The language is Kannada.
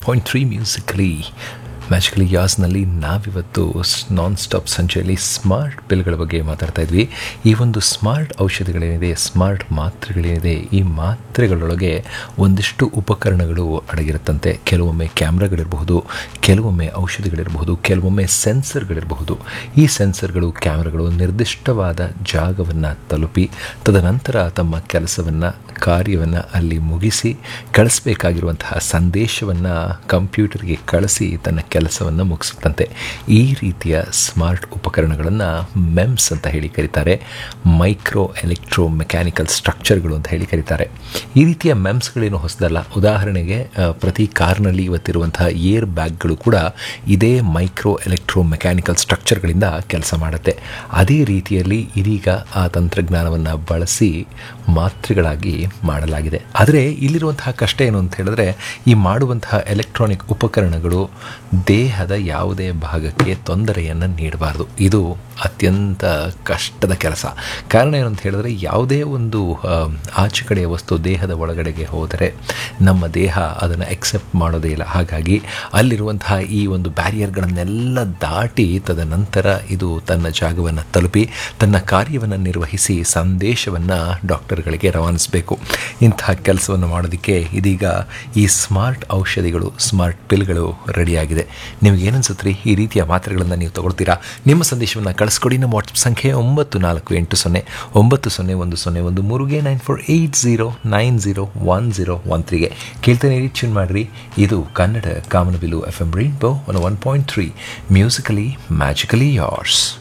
ಪಾಯಿಂಟ್ ತ್ರೀ ಮ್ಯೂಸಿಕಲಿ ಮ್ಯಾಜಿಕಲಿ ಯಾಸ್ನಲ್ಲಿ ನಾವಿವತ್ತು ನಾನ್ ಸ್ಟಾಪ್ ಸಂಚೆಯಲ್ಲಿ ಸ್ಮಾರ್ಟ್ ಪಿಲ್ಗಳ ಬಗ್ಗೆ ಮಾತಾಡ್ತಾ ಇದ್ವಿ ಈ ಒಂದು ಸ್ಮಾರ್ಟ್ ಔಷಧಿಗಳೇನಿದೆ ಸ್ಮಾರ್ಟ್ ಮಾತ್ರೆಗಳೇನಿದೆ ಈ ಮಾತ್ರೆಗಳೊಳಗೆ ಒಂದಿಷ್ಟು ಉಪಕರಣಗಳು ಅಡಗಿರುತ್ತಂತೆ ಕೆಲವೊಮ್ಮೆ ಕ್ಯಾಮ್ರಾಗಳಿರಬಹುದು ಕೆಲವೊಮ್ಮೆ ಔಷಧಿಗಳಿರಬಹುದು ಕೆಲವೊಮ್ಮೆ ಸೆನ್ಸರ್ಗಳಿರಬಹುದು ಈ ಸೆನ್ಸರ್ಗಳು ಕ್ಯಾಮ್ರಾಗಳು ನಿರ್ದಿಷ್ಟವಾದ ಜಾಗವನ್ನು ತಲುಪಿ ತದನಂತರ ತಮ್ಮ ಕೆಲಸವನ್ನು ಕಾರ್ಯವನ್ನು ಅಲ್ಲಿ ಮುಗಿಸಿ ಕಳಿಸ್ಬೇಕಾಗಿರುವಂತಹ ಸಂದೇಶವನ್ನು ಕಂಪ್ಯೂಟರ್ಗೆ ಕಳಿಸಿ ತನ್ನ ಕೆಲಸವನ್ನು ಮುಗಿಸುತ್ತಂತೆ ಈ ರೀತಿಯ ಸ್ಮಾರ್ಟ್ ಉಪಕರಣಗಳನ್ನು ಮೆಮ್ಸ್ ಅಂತ ಹೇಳಿ ಕರೀತಾರೆ ಮೈಕ್ರೋ ಎಲೆಕ್ಟ್ರೋ ಮೆಕ್ಯಾನಿಕಲ್ ಸ್ಟ್ರಕ್ಚರ್ಗಳು ಅಂತ ಹೇಳಿ ಕರೀತಾರೆ ಈ ರೀತಿಯ ಮೆಮ್ಸ್ಗಳೇನು ಹೊಸದಲ್ಲ ಉದಾಹರಣೆಗೆ ಆ, ಪ್ರತಿ ಕಾರ್ನಲ್ಲಿ ಇವತ್ತಿರುವಂತಹ ಏರ್ ಬ್ಯಾಗ್ಗಳು ಕೂಡ ಇದೇ ಮೈಕ್ರೋ ಎಲೆಕ್ಟ್ರೋ ಮೆಕ್ಯಾನಿಕಲ್ ಸ್ಟ್ರಕ್ಚರ್ಗಳಿಂದ ಕೆಲಸ ಮಾಡುತ್ತೆ ಅದೇ ರೀತಿಯಲ್ಲಿ ಇದೀಗ ಆ ತಂತ್ರಜ್ಞಾನವನ್ನು ಬಳಸಿ ಮಾತ್ರೆಗಳಾಗಿ ಮಾಡಲಾಗಿದೆ ಆದರೆ ಇಲ್ಲಿರುವಂತಹ ಕಷ್ಟ ಏನು ಅಂತ ಹೇಳಿದ್ರೆ ಈ ಮಾಡುವಂತಹ ಎಲೆಕ್ಟ್ರಾನಿಕ್ ಉಪಕರಣಗಳು ದೇಹದ ಯಾವುದೇ ಭಾಗಕ್ಕೆ ತೊಂದರೆಯನ್ನು ನೀಡಬಾರ್ದು ಇದು ಅತ್ಯಂತ ಕಷ್ಟದ ಕೆಲಸ ಕಾರಣ ಏನು ಅಂತ ಹೇಳಿದ್ರೆ ಯಾವುದೇ ಒಂದು ಆ, ಆಚೆ ಕಡೆಯ ವಸ್ತು ದೇಹದ ಒಳಗಡೆಗೆ ಹೋದರೆ ನಮ್ಮ ದೇಹ ಅದನ್ನು ಎಕ್ಸೆಪ್ಟ್ ಮಾಡೋದೇ ಇಲ್ಲ ಹಾಗಾಗಿ ಅಲ್ಲಿರುವಂತಹ ಈ ಒಂದು ಬ್ಯಾರಿಯರ್ಗಳನ್ನೆಲ್ಲ ದಾಟಿ ತದನಂತರ ಇದು ತನ್ನ ಜಾಗವನ್ನು ತಲುಪಿ ತನ್ನ ಕಾರ್ಯವನ್ನು ನಿರ್ವಹಿಸಿ ಸಂದೇಶವನ್ನು ಡಾಕ್ಟರ್ಗಳಿಗೆ ರವಾನಿಸಬೇಕು ಇಂತಹ ಕೆಲಸವನ್ನು ಮಾಡೋದಕ್ಕೆ ಇದೀಗ ಈ ಸ್ಮಾರ್ಟ್ ಔಷಧಿಗಳು ಸ್ಮಾರ್ಟ್ ಪಿಲ್ಗಳು ರೆಡಿಯಾಗಿದೆ ನಿಮಗೆ ಏನನ್ಸುತ್ತೆ ಈ ರೀತಿಯ ಮಾತ್ರೆಗಳನ್ನು ನೀವು ತಗೊಳ್ತೀರಾ ನಿಮ್ಮ ಸಂದೇಶವನ್ನು ಕಳಿಸ್ಕೊಡಿ ನಮ್ಮ ವಾಟ್ಸಪ್ ಸಂಖ್ಯೆ ಒಂಬತ್ತು ನಾಲ್ಕು ಎಂಟು ಸೊನ್ನೆ ಒಂಬತ್ತು ಸೊನ್ನೆ ಒಂದು ಸೊನ್ನೆ ಒಂದು ಮೂರುಗೆ nine four eight zero nine zero one zero one ತ್ರೀಗೆ ಕೇಳ್ತಾನೆ ರೀಚ್ ಮಾಡಿರಿ ಇದು ಕನ್ನಡ ಕಾಮನಬಿಲು F M rainbow one one point three musically magically ಯಾರ್ಸ್